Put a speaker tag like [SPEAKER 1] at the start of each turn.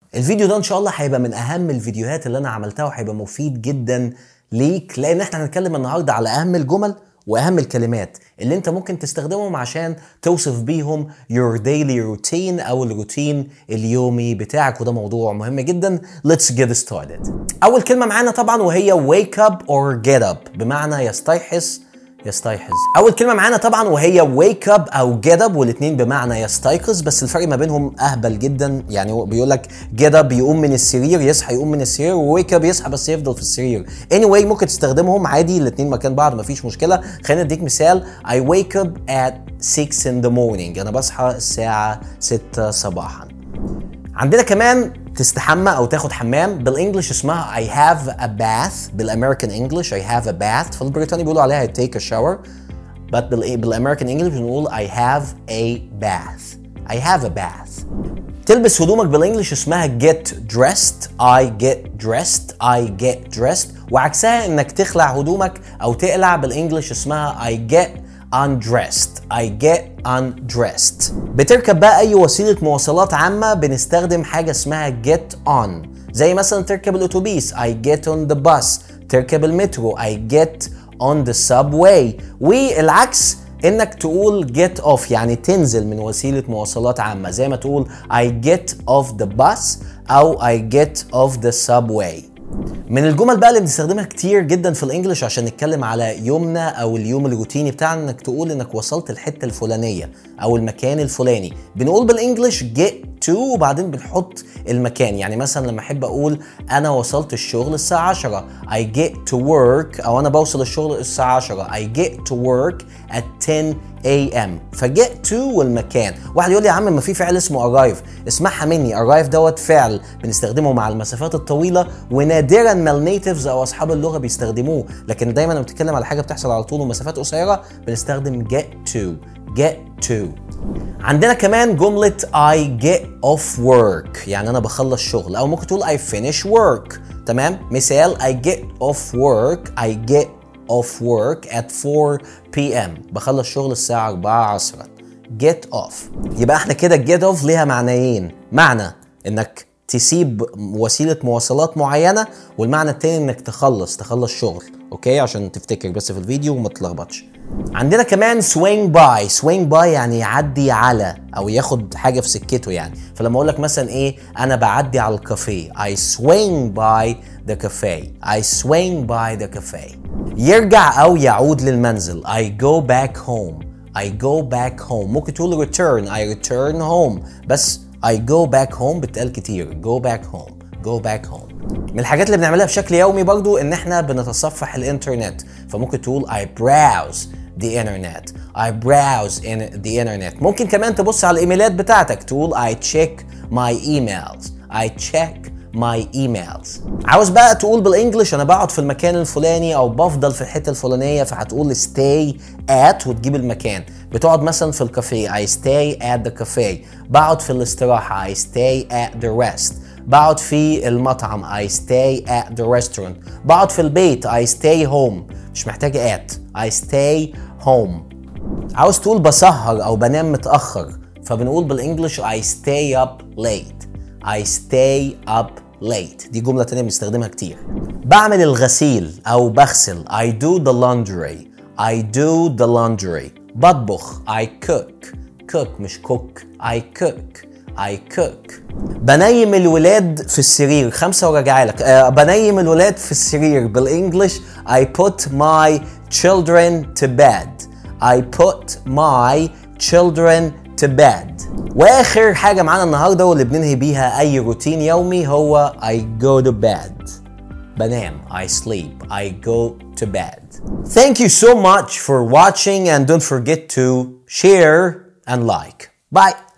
[SPEAKER 1] الفيديو ده ان شاء الله هيبقى من اهم الفيديوهات اللي انا عملتها وهيبقى مفيد جدا ليك لان احنا هنتكلم النهارده على اهم الجمل واهم الكلمات اللي انت ممكن تستخدمهم عشان توصف بيهم your daily routine او الروتين اليومي بتاعك وده موضوع مهم جدا let's get started اول كلمه معانا طبعا وهي wake up or get up بمعنى يستيحس يستيقظ اول كلمه معانا طبعا وهي wake up او get up والاثنين بمعنى يستيقظ بس الفرق ما بينهم اهبل جدا يعني هو بيقول لك get up يقوم من السرير يصحى يقوم من السرير وwake up يصحى بس يفضل في السرير anyway ممكن تستخدمهم عادي الاثنين مكان بعض مفيش مشكله خلينا نديك مثال I wake up at 6 in the morning انا بصحى الساعه 6 صباحا عندنا كمان تستحمى او تاخد حمام بالانجلش اسمها I have a bath بالامريكان انجلش I have a bath فالبريطاني بيقولوا عليها I take a shower but بال بالامريكان انجلش بنقول I have a bath I have a bath تلبس هدومك بالانجلش اسمها get dressed I get dressed I get dressed وعكسها انك تخلع هدومك او تقلع بالانجلش اسمها I get undressed I get undressed بتركب بقى اي وسيلة مواصلات عامة بنستخدم حاجة اسمها get on زي مثلا تركب الاتوبيس I get on the bus تركب المترو I get on the subway والعكس انك تقول get off يعني تنزل من وسيلة مواصلات عامة زي ما تقول I get off the bus او I get off the subway من الجمل بقى اللي بنستخدمها كتير جدا في الانجليش عشان نتكلم على يومنا او اليوم الروتيني بتاعنا انك تقول انك وصلت الحته الفلانيه او المكان الفلاني بنقول بالانجليش get to وبعدين بنحط المكان يعني مثلا لما احب اقول انا وصلت الشغل الساعه 10 I get to work او انا بوصل الشغل الساعه 10 I get to work at 10 a.m. فجيت تو والمكان واحد يقول لي يا عم ما في فعل اسمه arrive اسمعها مني arrive دوت فعل بنستخدمه مع المسافات الطويله ونادرا ما النيتيفز او اصحاب اللغه بيستخدموه لكن دايما لما بتتكلم على حاجه بتحصل على طول ومسافات قصيره بنستخدم get to get to عندنا كمان جملة I get off work يعني أنا بخلص شغل أو ممكن تقول I finish work تمام مثال I get off work I get off work at 4 p.m. بخلص شغل الساعة 4 عصرا get off يبقى احنا كده get off ليها معنيين معنى انك تسيب وسيلة مواصلات معينة والمعنى التاني انك تخلص تخلص شغل اوكي عشان تفتكر بس في الفيديو وما تتلخبطش عندنا كمان swing by swing by يعني يعدي على او ياخد حاجه في سكته يعني فلما اقول لك مثلا ايه انا بعدي على الكافيه I swing by the cafe I swing by the cafe يرجع او يعود للمنزل I go back home I go back home ممكن تقول return I return home بس I go back home بتقال كتير go back home go back home من الحاجات اللي بنعملها بشكل يومي برضو ان احنا بنتصفح الانترنت فممكن تقول I browse the internet I browse in the internet ممكن كمان تبص على الايميلات بتاعتك تقول I check my emails I check my emails عاوز بقى تقول بالانجلش انا بقعد في المكان الفلاني او بفضل في الحته الفلانيه فهتقول stay at وتجيب المكان بتقعد مثلا في الكافيه I stay at the cafe بقعد في الاستراحه I stay at the rest بقعد في المطعم I stay at the restaurant بقعد في البيت I stay home مش محتاجة at I stay home عاوز تقول بسهر أو بنام متأخر فبنقول بالإنجلش I stay up late I stay up late دي جملة تانية بنستخدمها كتير بعمل الغسيل أو بغسل I do the laundry I do the laundry بطبخ I cook cook مش cook I cook I cook بنيم الولاد في السرير خمسة وراجع لك أه بنيم الولاد في السرير بالانجلش I put my children to bed I put my children to bed واخر حاجة معانا النهاردة واللي بننهي بيها اي روتين يومي هو I go to bed بنام I sleep I go to bed Thank you so much for watching and don't forget to share and like Bye